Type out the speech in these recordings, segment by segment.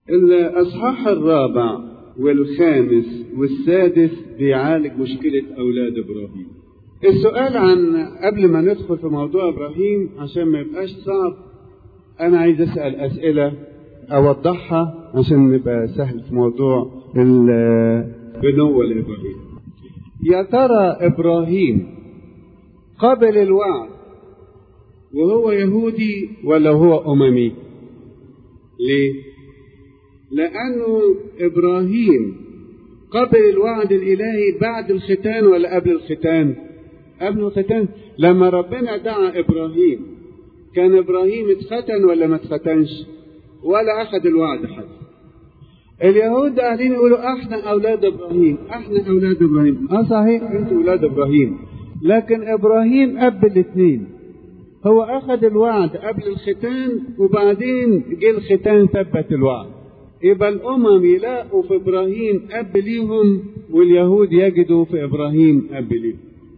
الأصحاح الرابع والخامس والسادس بيعالج مشكلة أولاد إبراهيم السؤال عن قبل ما ندخل في موضوع إبراهيم عشان ما يبقاش صعب أنا عايز أسأل أسئلة أوضحها عشان نبقى سهل في موضوع البنوة لإبراهيم يا ترى إبراهيم قبل الوعد وهو يهودي ولا هو أممي ليه لأنه إبراهيم قبل الوعد الإلهي بعد الختان ولا قبل الختان قبل الختان لما ربنا دعا إبراهيم كان إبراهيم اتختن ولا ما اتختنش ولا أخذ الوعد حد اليهود قاعدين يقولوا احنا اولاد ابراهيم احنا اولاد ابراهيم اه صحيح انتوا اولاد ابراهيم لكن ابراهيم اب الاثنين هو اخذ الوعد قبل الختان وبعدين جه الختان ثبت الوعد يبقى الامم يلاقوا في ابراهيم اب ليهم واليهود يجدوا في ابراهيم اب ليهم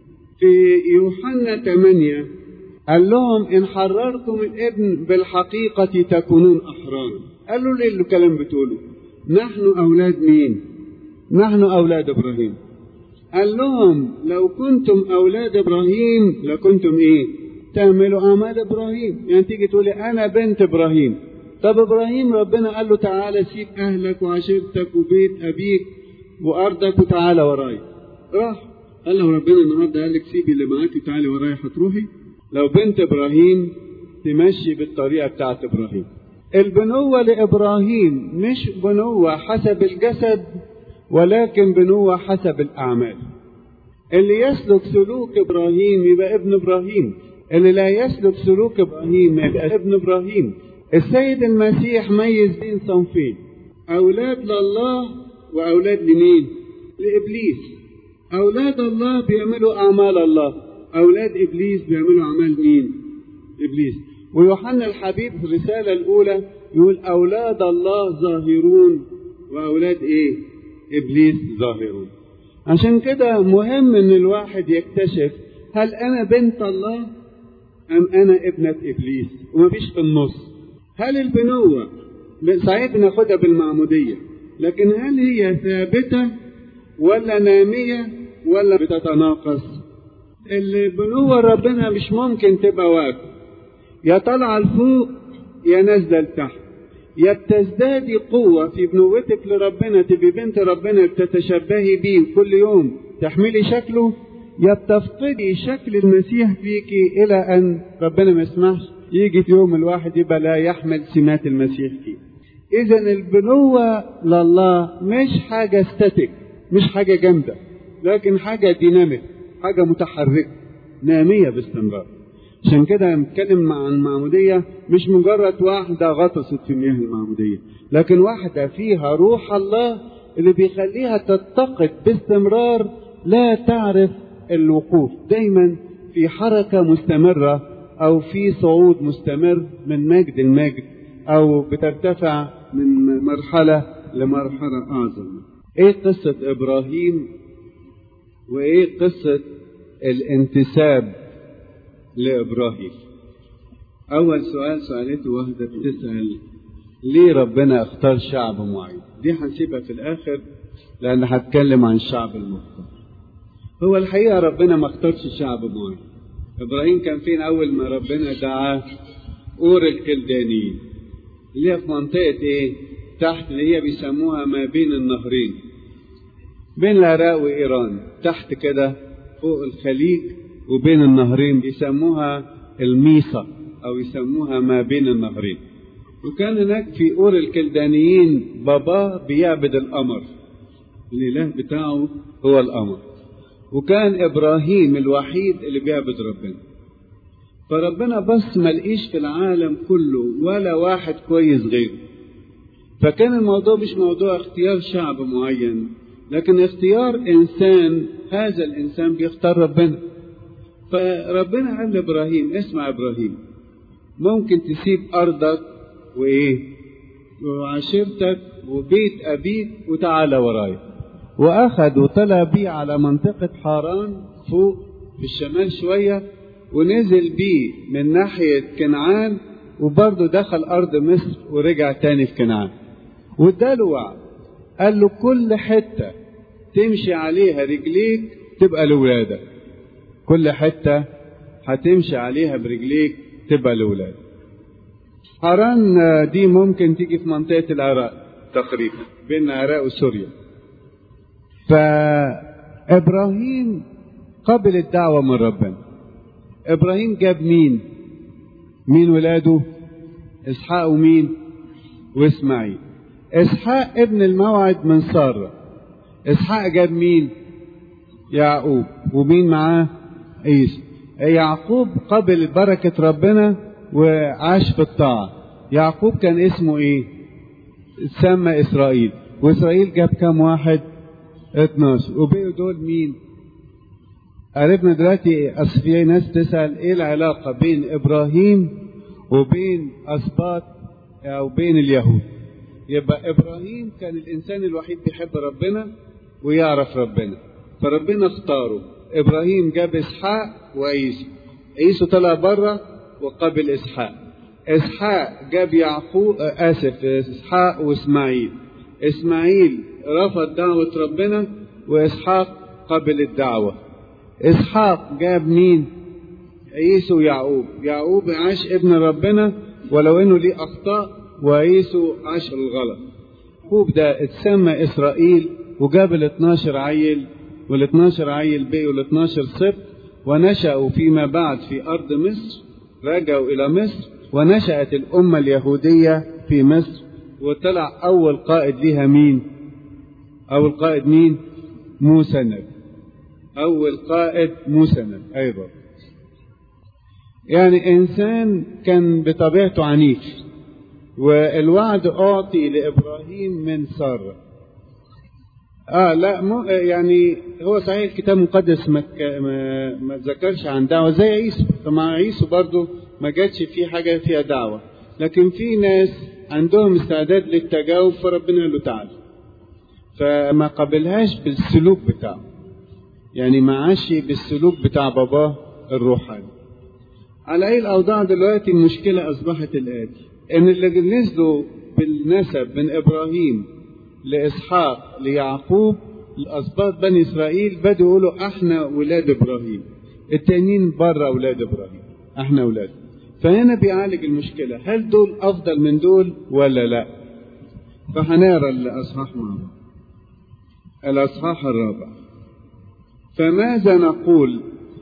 في يوحنا 8 قال لهم ان حررتم الابن بالحقيقه تكونون احرارا قالوا ليه الكلام بتقولوا نحن أولاد مين؟ نحن أولاد إبراهيم. قال لهم لو كنتم أولاد إبراهيم لكنتم إيه؟ تعملوا أعمال إبراهيم، يعني تيجي تقولي أنا بنت إبراهيم. طب إبراهيم ربنا قال له تعالى سيب أهلك وعشيرتك وبيت أبيك وأرضك وتعالى وراي. راح قال له ربنا النهارده قال لك سيبي اللي معاكي وتعالي ورايا هتروحي؟ لو بنت إبراهيم تمشي بالطريقة بتاعت إبراهيم. البنوة لإبراهيم مش بنوة حسب الجسد ولكن بنوة حسب الأعمال اللي يسلك سلوك إبراهيم يبقى ابن إبراهيم اللي لا يسلك سلوك إبراهيم يبقى ابن إبراهيم السيد المسيح ميز بين صنفين أولاد لله وأولاد لمين؟ لإبليس أولاد الله بيعملوا أعمال الله أولاد إبليس بيعملوا أعمال مين؟ إبليس ويوحنا الحبيب في الرسالة الأولى يقول أولاد الله ظاهرون وأولاد إيه؟ إبليس ظاهرون. عشان كده مهم إن الواحد يكتشف هل أنا بنت الله أم أنا ابنة إبليس؟ ومفيش في النص. هل البنوة صحيح بناخدها بالمعمودية، لكن هل هي ثابتة ولا نامية ولا بتتناقص؟ البنوة ربنا مش ممكن تبقى واقفة. يا طالعة لفوق يا نازلة لتحت يا بتزدادي قوة في بنوتك لربنا تبقي بنت ربنا بتتشبهي بيه كل يوم تحملي شكله يا بتفقدي شكل المسيح فيكي إلى أن ربنا ما يسمحش يجي في يوم الواحد يبقى لا يحمل سمات المسيح فيه إذا البنوة لله مش حاجة ستاتيك مش حاجة جامدة لكن حاجة ديناميك حاجة متحركة نامية باستمرار عشان كده نتكلم عن المعمودية مش مجرد واحدة غطست في مياه المعمودية لكن واحدة فيها روح الله اللي بيخليها تتقد باستمرار لا تعرف الوقوف دايما في حركة مستمرة أو في صعود مستمر من مجد المجد أو بترتفع من مرحلة لمرحلة أعظم إيه قصة إبراهيم وإيه قصة الانتساب لإبراهيم أول سؤال سألته واحدة بتسأل ليه ربنا اختار شعب معين دي هنسيبها في الآخر لأن هتكلم عن الشعب المختار هو الحقيقة ربنا ما اختارش شعب معين إبراهيم كان فين أول ما ربنا دعاه أور الكلدانيين اللي هي في منطقة إيه تحت اللي هي بيسموها ما بين النهرين بين العراق وإيران تحت كده فوق الخليج وبين النهرين بيسموها الميصة أو يسموها ما بين النهرين وكان هناك في أور الكلدانيين باباه بيعبد القمر الإله بتاعه هو القمر وكان إبراهيم الوحيد اللي بيعبد ربنا فربنا بس ما لقيش في العالم كله ولا واحد كويس غيره فكان الموضوع مش موضوع اختيار شعب معين لكن اختيار إنسان هذا الإنسان بيختار ربنا فربنا قال لابراهيم اسمع ابراهيم ممكن تسيب ارضك وايه وعشيرتك وبيت ابيك وتعالى ورايا واخذ وطلع بيه على منطقة حاران فوق في الشمال شوية ونزل بيه من ناحية كنعان وبرضه دخل أرض مصر ورجع تاني في كنعان واداله وعد قال له كل حتة تمشي عليها رجليك تبقى لولادك كل حتة هتمشي عليها برجليك تبقى لولادك حران دي ممكن تيجي في منطقة العراق تقريبا بين العراق وسوريا فإبراهيم قبل الدعوة من ربنا إبراهيم جاب مين مين ولاده إسحاق ومين وإسماعيل إسحاق ابن الموعد من سارة إسحاق جاب مين يعقوب ومين معاه عيسى يعقوب قبل بركة ربنا وعاش في الطاعة يعقوب كان اسمه ايه سمى اسرائيل واسرائيل جاب كام واحد 12 وبقوا دول مين عرفنا دلوقتي اصل في ناس تسال ايه العلاقه بين ابراهيم وبين اسباط او بين اليهود يبقى ابراهيم كان الانسان الوحيد بيحب ربنا ويعرف ربنا فربنا اختاره ابراهيم جاب اسحاق وعيسى عيسى طلع بره وقبل اسحاق اسحاق جاب يعقوب اسف اسحاق واسماعيل اسماعيل رفض دعوة ربنا واسحاق قبل الدعوة اسحاق جاب مين عيسى ويعقوب يعقوب عاش ابن ربنا ولو انه ليه اخطاء وعيسى عاش الغلط يعقوب ده اتسمى اسرائيل وجاب ال 12 عيل وال 12 عيل بقوا ال 12 سبط ونشأوا فيما بعد في أرض مصر رجعوا إلى مصر ونشأت الأمة اليهودية في مصر وطلع أول قائد ليها مين؟ أول قائد مين؟ موسى النبي أول قائد موسى النبي أيضا يعني إنسان كان بطبيعته عنيف والوعد أعطي لإبراهيم من سارة اه لا مو يعني هو صحيح الكتاب المقدس ما ما, ما ذكرش عن دعوه زي عيسى فمع عيسى برضه ما جاتش فيه حاجه فيها دعوه لكن في ناس عندهم استعداد للتجاوب فربنا قال له تعالى فما قبلهاش بالسلوك بتاعه يعني ما عاش بالسلوك بتاع باباه الروحاني على اي الاوضاع دلوقتي المشكله اصبحت الاتي ان اللي نزلوا بالنسب من ابراهيم لإسحاق ليعقوب الأسباط بني إسرائيل بدوا يقولوا إحنا ولاد إبراهيم التانيين بره أولاد إبراهيم إحنا أولاد فهنا بيعالج المشكلة هل دول أفضل من دول ولا لا فهنقرا الأصحاح مع بعض الأصحاح الرابع فماذا نقول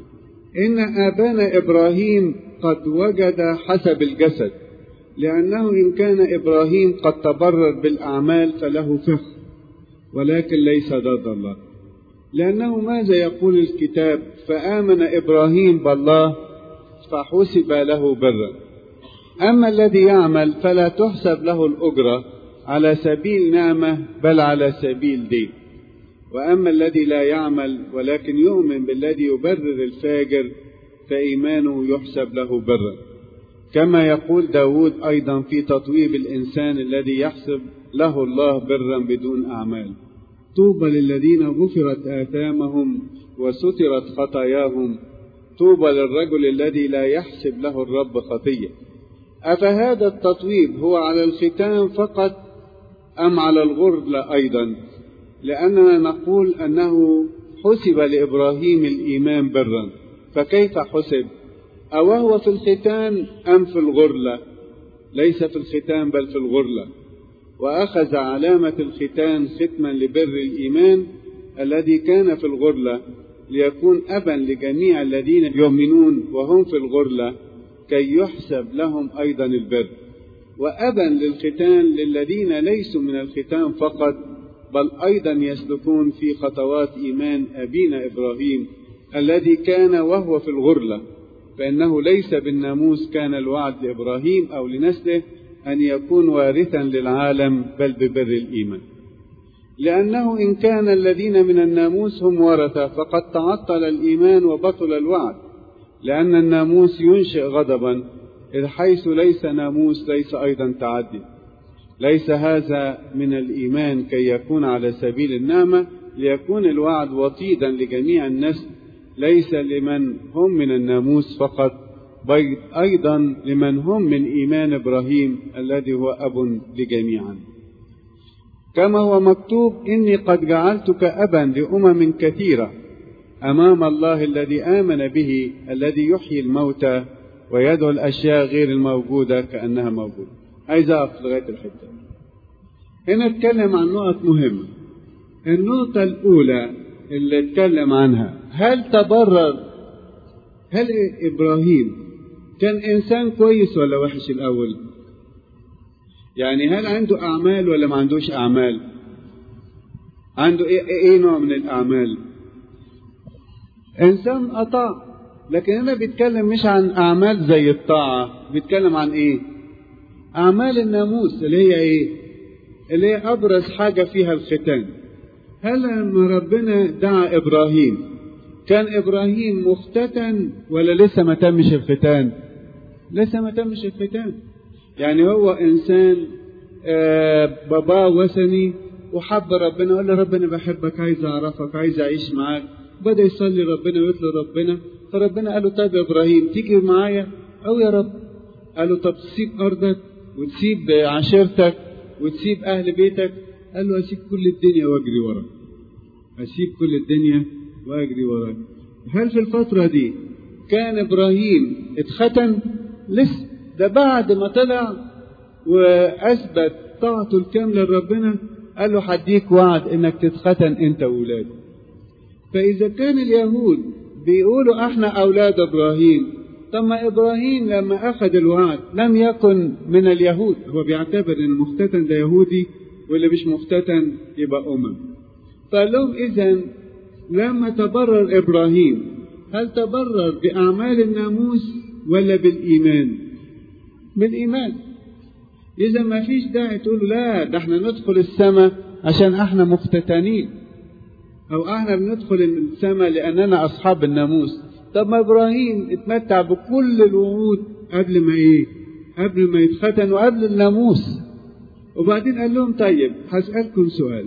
إن آبانا إبراهيم قد وجد حسب الجسد لأنه إن كان إبراهيم قد تبرر بالأعمال فله فخر ولكن ليس ضد الله لأنه ماذا يقول الكتاب فآمن إبراهيم بالله فحسب له برا أما الذي يعمل فلا تحسب له الأجرة على سبيل نعمة بل على سبيل دين وأما الذي لا يعمل ولكن يؤمن بالذي يبرر الفاجر فإيمانه يحسب له برا كما يقول داود أيضا في تطويب الإنسان الذي يحسب له الله برا بدون أعمال طوبى للذين غفرت آثامهم وسترت خطاياهم طوبى للرجل الذي لا يحسب له الرب خطية أفهذا التطويب هو على الختان فقط أم على الغرل أيضا لأننا نقول أنه حسب لإبراهيم الإيمان برا فكيف حسب أوهو في الختان أم في الغرلة ليس في الختان بل في الغرلة وأخذ علامة الختان ختما لبر الإيمان الذي كان في الغرلة ليكون أبا لجميع الذين يؤمنون وهم في الغرلة كي يحسب لهم أيضا البر وأبا للختان للذين ليسوا من الختان فقط بل أيضا يسلكون في خطوات إيمان أبينا إبراهيم الذي كان وهو في الغرلة فإنه ليس بالناموس كان الوعد لإبراهيم أو لنسله أن يكون وارثا للعالم بل ببر الإيمان لأنه إن كان الذين من الناموس هم ورثة فقد تعطل الإيمان وبطل الوعد لأن الناموس ينشئ غضبا إذ حيث ليس ناموس ليس أيضا تعدي ليس هذا من الإيمان كي يكون على سبيل النعمة ليكون الوعد وطيدا لجميع النسل ليس لمن هم من الناموس فقط بل أيضا لمن هم من إيمان إبراهيم الذي هو أب لجميعا كما هو مكتوب إني قد جعلتك أبا لأمم كثيرة أمام الله الذي آمن به الذي يحيي الموتى ويدعو الأشياء غير الموجودة كأنها موجودة عايز أقف لغاية الحتة هنا اتكلم عن نقط مهمة النقطة الأولى اللي اتكلم عنها هل تبرر هل إبراهيم كان إنسان كويس ولا وحش الأول يعني هل عنده أعمال ولا ما عندوش أعمال عنده إيه, إيه نوع من الأعمال إنسان أطاع لكن هنا بيتكلم مش عن أعمال زي الطاعة بيتكلم عن إيه أعمال الناموس اللي هي إيه اللي هي أبرز حاجة فيها الختان هل لما ربنا دعا إبراهيم كان إبراهيم مختتن ولا لسه ما تمش الختان لسه ما تمش الختان يعني هو إنسان آه باباه وثني وحب ربنا قال له ربنا بحبك عايز أعرفك عايز أعيش معاك بدأ يصلي ربنا ويطلب ربنا فربنا قال له طيب يا إبراهيم تيجي معايا أو يا رب قال له طب تسيب أرضك وتسيب عشيرتك وتسيب أهل بيتك قال له أسيب كل الدنيا وأجري وراك أسيب كل الدنيا وأجري وراك هل في الفترة دي كان إبراهيم اتختن لسه ده بعد ما طلع وأثبت طاعته الكاملة لربنا قال له هديك وعد إنك تتختن أنت وأولادك فإذا كان اليهود بيقولوا احنا أولاد إبراهيم طب ما إبراهيم لما أخذ الوعد لم يكن من اليهود هو بيعتبر إن المختتن ده يهودي واللي مش مختتن يبقى أمم فقال لهم إذا لما تبرر إبراهيم هل تبرر بأعمال الناموس ولا بالإيمان بالإيمان إذا ما فيش داعي تقول لا ده احنا ندخل السماء عشان احنا مختتنين أو احنا بندخل السماء لأننا أصحاب الناموس طب ما إبراهيم اتمتع بكل الوعود قبل ما إيه قبل ما يتختن وقبل الناموس وبعدين قال لهم طيب هسألكم سؤال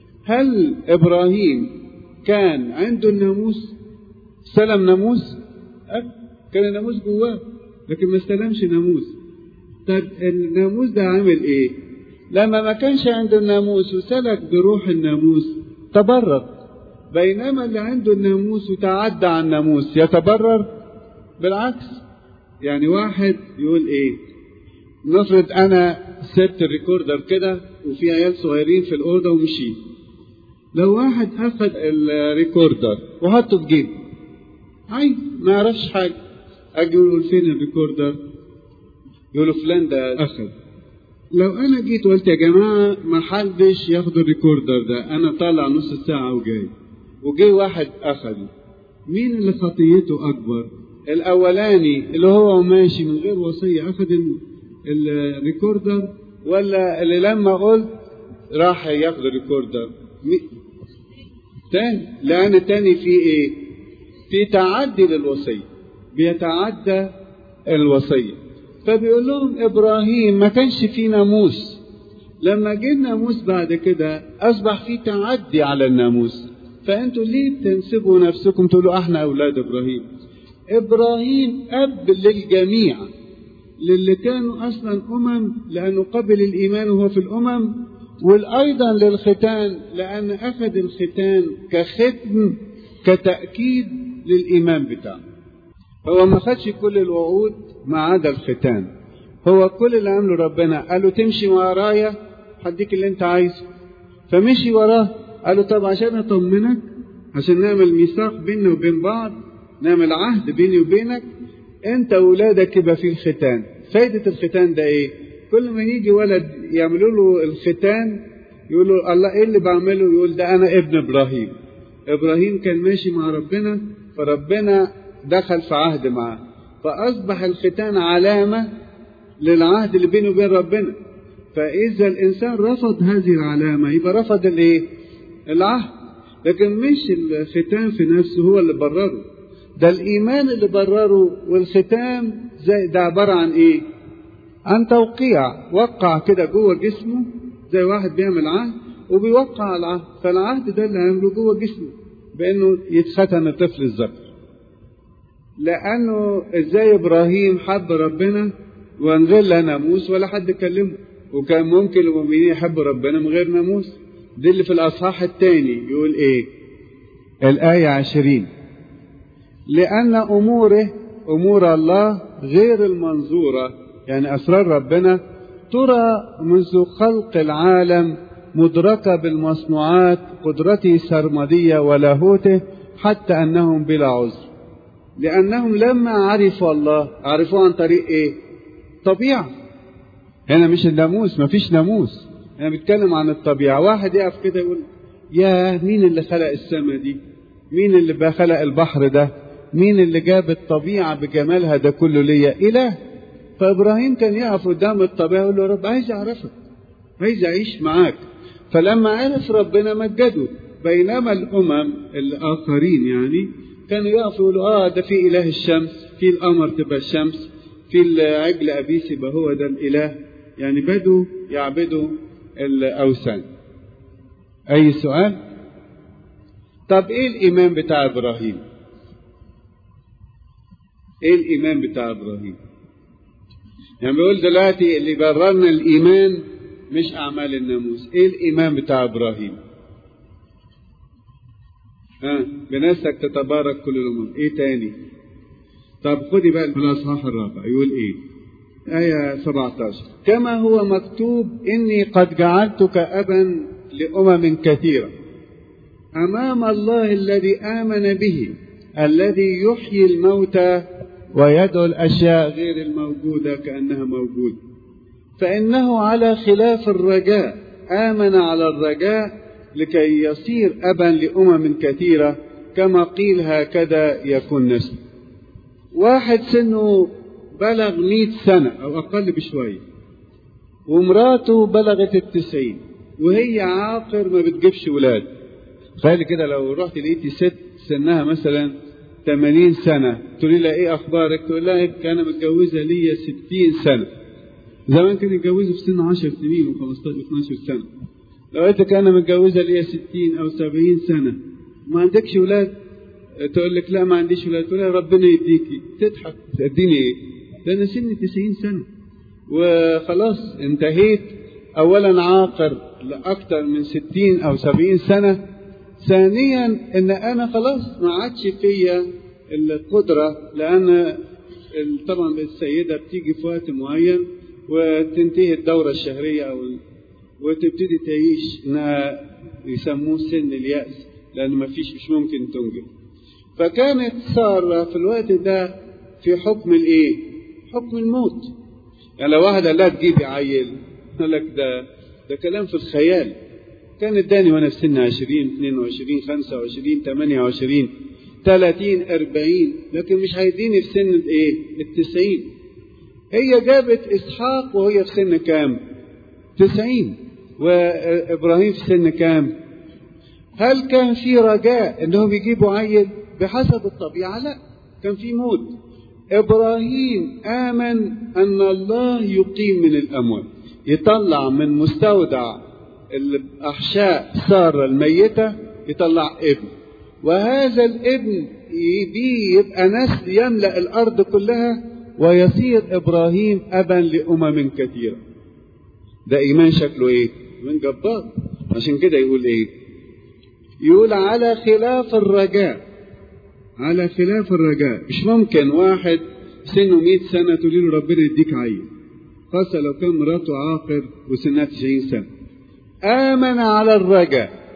هل إبراهيم كان عنده الناموس استلم ناموس كان الناموس جواه لكن ما استلمش ناموس طب الناموس ده عامل ايه لما ما كانش عنده الناموس وسلك بروح الناموس تبرر بينما اللي عنده الناموس وتعدى عن الناموس يتبرر بالعكس يعني واحد يقول ايه نفرض انا سبت الريكوردر كده وفي عيال صغيرين في الاوضه ومشيت لو واحد اخذ الريكوردر وحطه في جيبه عايز ما يعرفش حاجه اجي يقول فين الريكوردر يقولوا فلان ده اخذ لو انا جيت وقلت يا جماعه ما حدش ياخد الريكوردر ده انا طالع نص ساعه وجاي وجي واحد اخذه مين اللي خطيته اكبر الاولاني اللي هو ماشي من غير وصيه اخذ الريكوردر ولا اللي لما قلت راح ياخد الريكوردر تاني لان التاني في ايه في تعدي للوصيه بيتعدى الوصيه فبيقول لهم ابراهيم ما كانش فيه ناموس لما جه الناموس بعد كده اصبح في تعدي على الناموس فانتوا ليه بتنسبوا نفسكم تقولوا احنا اولاد ابراهيم ابراهيم اب للجميع للي كانوا اصلا امم لانه قبل الايمان وهو في الامم وايضا للختان لان اخذ الختان كختم كتاكيد للايمان بتاعه هو ما خدش كل الوعود ما عدا الختان هو كل اللي عمله ربنا قال له تمشي ورايا هديك اللي انت عايزه فمشي وراه قال له طب عشان اطمنك عشان نعمل ميثاق بيننا وبين بعض نعمل عهد بيني وبينك انت واولادك يبقى في الختان فايدة الختان ده ايه كل ما يجي ولد يعملوا له الختان يقولوا الله ايه اللي بعمله يقول ده انا ابن ابراهيم ابراهيم كان ماشي مع ربنا فربنا دخل في عهد معاه فأصبح الختان علامة للعهد اللي بينه وبين ربنا فإذا الإنسان رفض هذه العلامة يبقى رفض الإيه؟ العهد لكن مش الختان في نفسه هو اللي برره ده الإيمان اللي برره والختان زي ده عبارة عن إيه؟ عن توقيع وقع كده جوه جسمه زي واحد بيعمل عهد وبيوقع على العهد فالعهد ده اللي عمله جوه جسمه بأنه يتختن الطفل الذكر لأنه إزاي إبراهيم حب ربنا ومن غير لا ناموس ولا حد كلمه وكان ممكن المؤمنين يحبوا ربنا من غير ناموس دي اللي في الأصحاح الثاني يقول إيه الآية عشرين لأن أموره أمور الله غير المنظورة يعني أسرار ربنا ترى منذ خلق العالم مدركة بالمصنوعات قدرته سرمدية ولاهوته حتى أنهم بلا عذر لأنهم لما عرفوا الله عرفوه عن طريق إيه طبيعة هنا مش الناموس مفيش ناموس أنا بتكلم عن الطبيعة واحد يقف كده يقول يا مين اللي خلق السماء دي مين اللي خلق البحر ده مين اللي جاب الطبيعة بجمالها ده كله ليا إله فإبراهيم كان يقف قدام الطبيعة يقول له رب عايز أعرفك عايز أعيش معاك فلما عرف ربنا مجده بينما الأمم الآخرين يعني كانوا يقفوا يقولوا آه ده في إله الشمس في القمر تبقى الشمس في العجل أبيس يبقى هو ده الإله يعني بدوا يعبدوا الأوثان أي سؤال؟ طب إيه الإيمان بتاع إبراهيم؟ إيه الإيمان بتاع إبراهيم؟ يعني بيقول دلوقتي اللي بررنا الإيمان مش أعمال الناموس إيه الإيمان بتاع إبراهيم ها بنفسك تتبارك كل الأمور إيه تاني طب خدي بقى في الأصحاح الرابع يقول إيه آية 17 كما هو مكتوب إني قد جعلتك أبا لأمم كثيرة أمام الله الذي آمن به الذي يحيي الموتى ويدعو الأشياء غير الموجودة كأنها موجودة فإنه على خلاف الرجاء آمن على الرجاء لكي يصير أبا لأمم كثيرة كما قيل هكذا يكون نسل واحد سنه بلغ مئة سنة أو أقل بشوية ومراته بلغت التسعين وهي عاقر ما بتجيبش ولاد تخيل كده لو رحت لقيتي ست سنها مثلا 80 سنة تقولي لها ايه اخبارك تقول لها انا متجوزة ليا 60 سنة زمان كانوا يتجوزوا في سن 10 سنين و15 و12 سنة لو قلت لك انا متجوزة ليا 60 او 70 سنة ما عندكش ولاد تقول لك لا ما عنديش ولاد تقول لها ربنا يديكي تضحك تديني ايه ده انا سني 90 سنة وخلاص انتهيت اولا عاقر لاكثر من 60 او 70 سنة ثانيا ان انا خلاص ما عادش فيا القدرة لان طبعا السيدة بتيجي في وقت معين وتنتهي الدورة الشهرية أو وتبتدي تعيش إنها يسموه سن اليأس لأن ما فيش مش ممكن تنجب فكانت سارة في الوقت ده في حكم الإيه؟ حكم الموت يعني لو واحد قال لها تجيبي عيل قال لك ده ده كلام في الخيال كان اداني وانا في سن 20 22 25 28 30 40 لكن مش هيديني في سن الايه؟ التسعين هي جابت اسحاق وهي في سن كام؟ تسعين وابراهيم في سن كام؟ هل كان في رجاء انهم يجيبوا عيل؟ بحسب الطبيعه لا كان في موت ابراهيم امن ان الله يقيم من الاموات يطلع من مستودع الاحشاء ساره الميته يطلع ابن وهذا الابن دي يبقى نسل يملا الارض كلها ويصير ابراهيم ابا لامم كثيره ده ايمان شكله ايه من جبار عشان كده يقول ايه يقول على خلاف الرجاء على خلاف الرجاء مش ممكن واحد سنه 100 سنه تقول له ربنا يديك عيل خاصة لو كان مراته عاقر وسنها 90 سنة آمن على الرجاء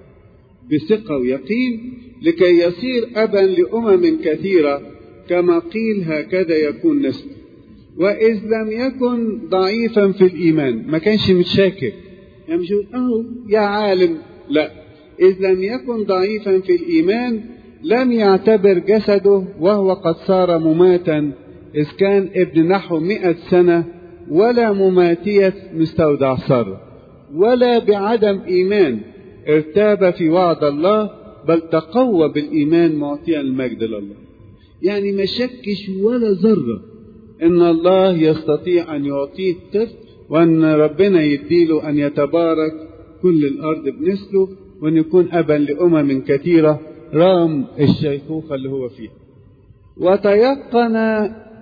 بثقة ويقين لكي يصير أبا لأمم كثيرة كما قيل هكذا يكون نسل وإذ لم يكن ضعيفا في الإيمان ما كانش متشاكك يعني مش أهو يا عالم لا إذ لم يكن ضعيفا في الإيمان لم يعتبر جسده وهو قد صار مماتا إذ كان ابن نحو مئة سنة ولا مماتية مستودع سر ولا بعدم إيمان ارتاب في وعد الله بل تقوى بالإيمان معطيا المجد لله يعني ما شكش ولا ذرة إن الله يستطيع أن يعطيه طفل وأن ربنا يديله أن يتبارك كل الأرض بنسله وأن يكون أبا لأمم كثيرة رغم الشيخوخة اللي هو فيها وتيقن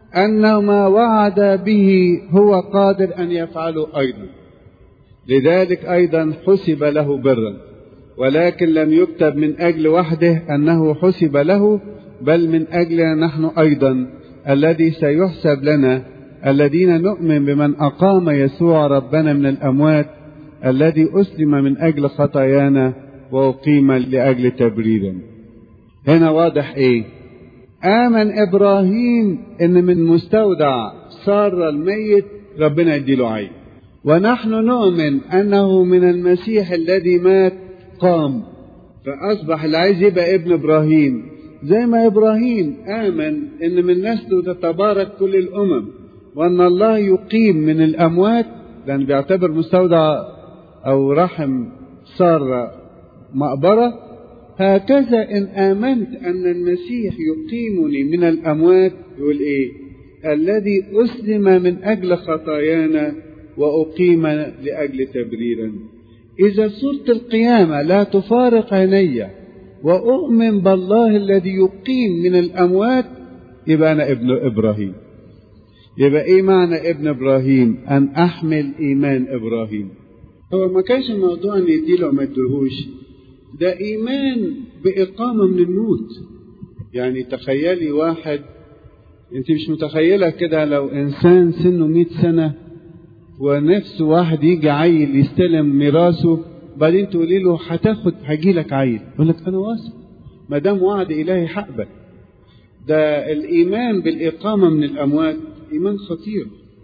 أن ما وعد به هو قادر أن يفعله أيضا لذلك أيضا حسب له برا ولكن لم يكتب من أجل وحده أنه حسب له بل من أجلنا نحن أيضا الذي سيحسب لنا الذين نؤمن بمن أقام يسوع ربنا من الأموات الذي أسلم من أجل خطايانا وأقيم لأجل تبريرنا هنا واضح إيه آمن إبراهيم إن من مستودع صار الميت ربنا يديله عين ونحن نؤمن أنه من المسيح الذي مات قام فأصبح اللي عايز يبقى ابن إبراهيم زي ما إبراهيم آمن إن من نسله تتبارك كل الأمم وأن الله يقيم من الأموات لأن بيعتبر مستودع أو رحم صار مقبرة هكذا إن آمنت أن المسيح يقيمني من الأموات يقول إيه الذي أسلم من أجل خطايانا وأقيم لأجل تبريرا إذا صورة القيامة لا تفارق عيني وأؤمن بالله الذي يقيم من الأموات يبقى أنا ابن إبراهيم يبقى إيه معنى ابن إبراهيم أن أحمل إيمان إبراهيم هو ما كانش الموضوع أن يديله وما يديلهوش ده إيمان بإقامة من الموت يعني تخيلي واحد أنت مش متخيلة كده لو إنسان سنه مئة سنة ونفس واحد يجي عيل يستلم ميراثه بعدين تقولي له هتاخد هجي لك عيل يقول لك انا واثق ما دام وعد الهي حقبل ده الايمان بالاقامه من الاموات ايمان خطير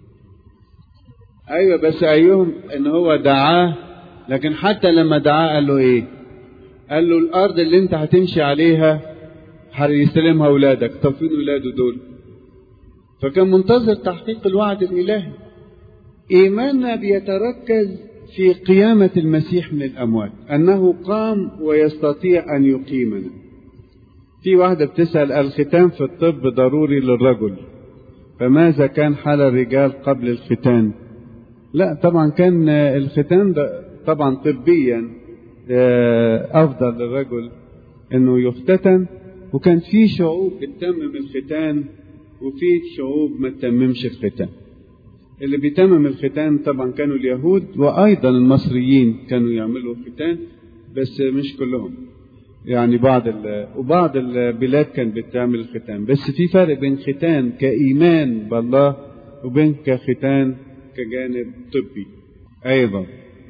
ايوه بس ايهم ان هو دعاه لكن حتى لما دعاه قال له ايه قال له الارض اللي انت هتمشي عليها هيستلمها اولادك طب فين ولاده دول فكان منتظر تحقيق الوعد الالهي ايماننا بيتركز في قيامة المسيح من الأموات أنه قام ويستطيع أن يقيمنا في واحدة بتسأل الختان في الطب ضروري للرجل فماذا كان حال الرجال قبل الختان لا طبعا كان الختان طبعا طبيا أفضل للرجل أنه يختتن وكان في شعوب بتتمم الختان وفي شعوب ما تتممش الختان اللي بيتمم الختان طبعا كانوا اليهود وايضا المصريين كانوا يعملوا ختان بس مش كلهم يعني بعض وبعض البلاد كانت بتعمل الختان بس في فرق بين ختان كايمان بالله وبين كختان كجانب طبي ايضا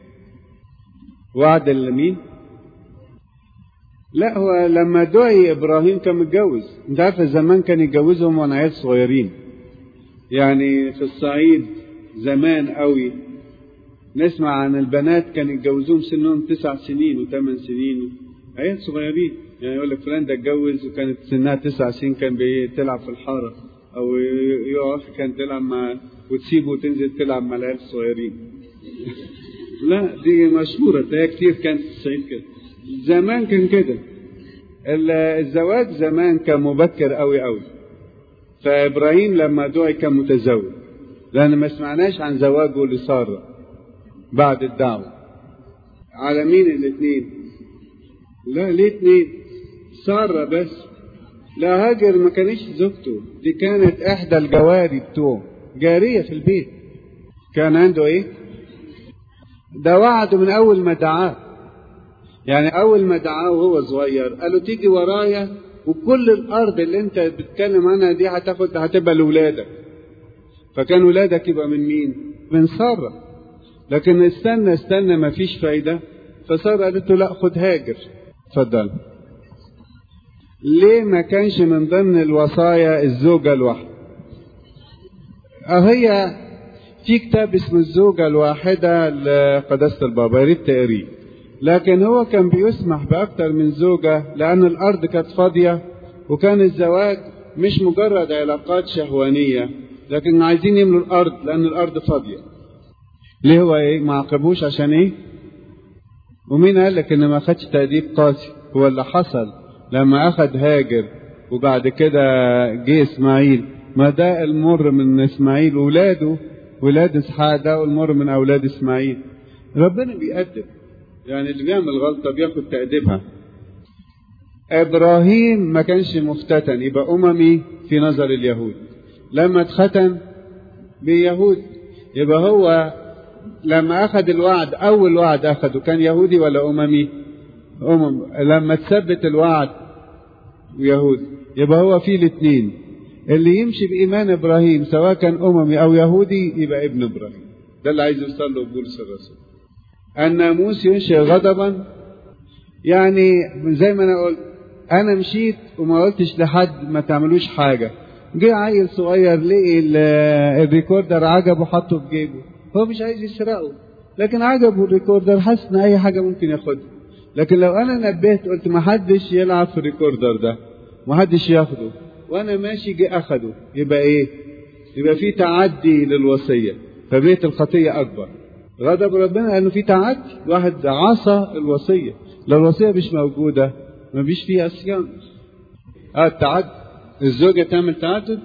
وعد لمين لا هو لما دعي ابراهيم كان متجوز انت عارف زمان كان يتجوزهم وانا عيال صغيرين يعني في الصعيد زمان قوي نسمع عن البنات كانوا يتجوزوهم سنهم تسع سنين وثمان سنين عيال صغيرين يعني يقول لك فلان ده اتجوز وكانت سنها تسع سنين كان بتلعب في الحاره او يقف كان تلعب مع وتسيبه وتنزل تلعب مع العيال الصغيرين لا دي مشهوره ده كتير كانت في الصعيد كده زمان كان كده الزواج زمان كان مبكر قوي قوي فابراهيم لما دعي كان متزوج لان ما سمعناش عن زواجه لساره بعد الدعوه على مين الاثنين لا ليه اثنين ساره بس لا هاجر ما كانتش زوجته دي كانت احدى الجواري بتوعه جاريه في البيت كان عنده ايه ده وعده من اول ما دعاه يعني اول ما دعاه وهو صغير قال له تيجي ورايا وكل الارض اللي انت بتتكلم عنها دي هتاخد هتبقى لاولادك فكان ولادك يبقى من مين من ساره لكن استنى استنى ما فيش فايده فساره قالت له لا خد هاجر اتفضل ليه ما كانش من ضمن الوصايا الزوجه الواحده هي في كتاب اسمه الزوجه الواحده لقداسه البابا يا ريت تقريه لكن هو كان بيسمح بأكثر من زوجة لأن الأرض كانت فاضية وكان الزواج مش مجرد علاقات شهوانية لكن عايزين يملوا الأرض لأن الأرض فاضية ليه هو إيه ما عاقبوش عشان إيه ومين قال لك إن ما خدش تأديب قاسي هو اللي حصل لما أخد هاجر وبعد كده جه إسماعيل ما ده المر من إسماعيل ولاده ولاد إسحاق ده المر من أولاد إسماعيل ربنا بيأدب يعني اللي بيعمل غلطة بياخد تأديبها إبراهيم ما كانش مفتتن يبقى أممي في نظر اليهود لما اتختن بيهود يبقى هو لما أخذ الوعد أول وعد أخذه كان يهودي ولا أممي أمم لما تثبت الوعد يهودي يبقى هو فيه الاثنين اللي يمشي بإيمان إبراهيم سواء كان أممي أو يهودي يبقى ابن إبراهيم ده اللي عايز يوصل له بولس الرسول الناموس ينشئ غضبا يعني زي ما أنا قلت أنا مشيت وما قلتش لحد ما تعملوش حاجة جه عيل صغير لقي الريكوردر عجبه حطه في جيبه هو مش عايز يسرقه لكن عجبه الريكوردر حس ان اي حاجه ممكن ياخدها لكن لو انا نبهت قلت ما حدش يلعب في الريكوردر ده ما حدش ياخده وانا ماشي جه اخده يبقى ايه يبقى في تعدي للوصيه فبيت الخطيه اكبر غضب ربنا لانه في تعدي واحد عصى الوصيه لو الوصيه مش موجوده ما فيش فيها صيام اه التعدي الزوجه تعمل تعدد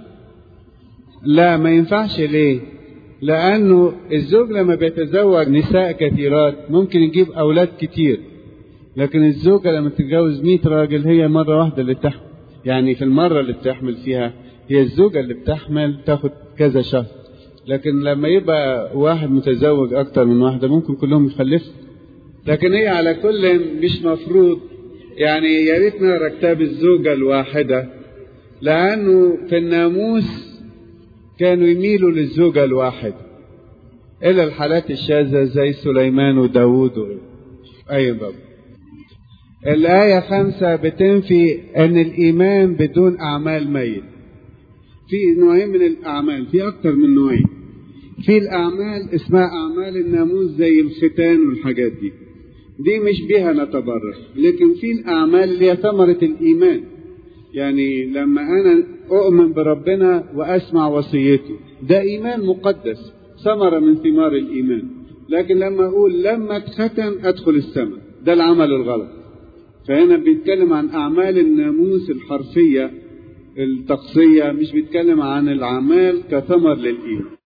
لا ما ينفعش ليه لأنه الزوج لما بيتزوج نساء كثيرات ممكن يجيب أولاد كتير لكن الزوجة لما تتجوز 100 راجل هي مرة واحدة اللي تحمل يعني في المرة اللي بتحمل فيها هي الزوجة اللي بتحمل تاخد كذا شهر لكن لما يبقى واحد متزوج أكتر من واحدة ممكن كلهم يخلفوا لكن هي على كل مش مفروض يعني يا ريت نقرا كتاب الزوجة الواحدة لأنه في الناموس كانوا يميلوا للزوجة الواحدة إلا الحالات الشاذة زي سليمان وداود أي باب الآية خمسة بتنفي أن الإيمان بدون أعمال ميت في نوعين من الأعمال في أكتر من نوعين في الأعمال اسمها أعمال الناموس زي الختان والحاجات دي دي مش بيها نتبرر لكن في الأعمال اللي هي ثمرة الإيمان يعني لما أنا أؤمن بربنا وأسمع وصيته ده إيمان مقدس ثمرة من ثمار الإيمان لكن لما أقول لما اتختن أدخل السماء ده العمل الغلط فهنا بيتكلم عن أعمال الناموس الحرفية التقصية مش بيتكلم عن الأعمال كثمر للإيمان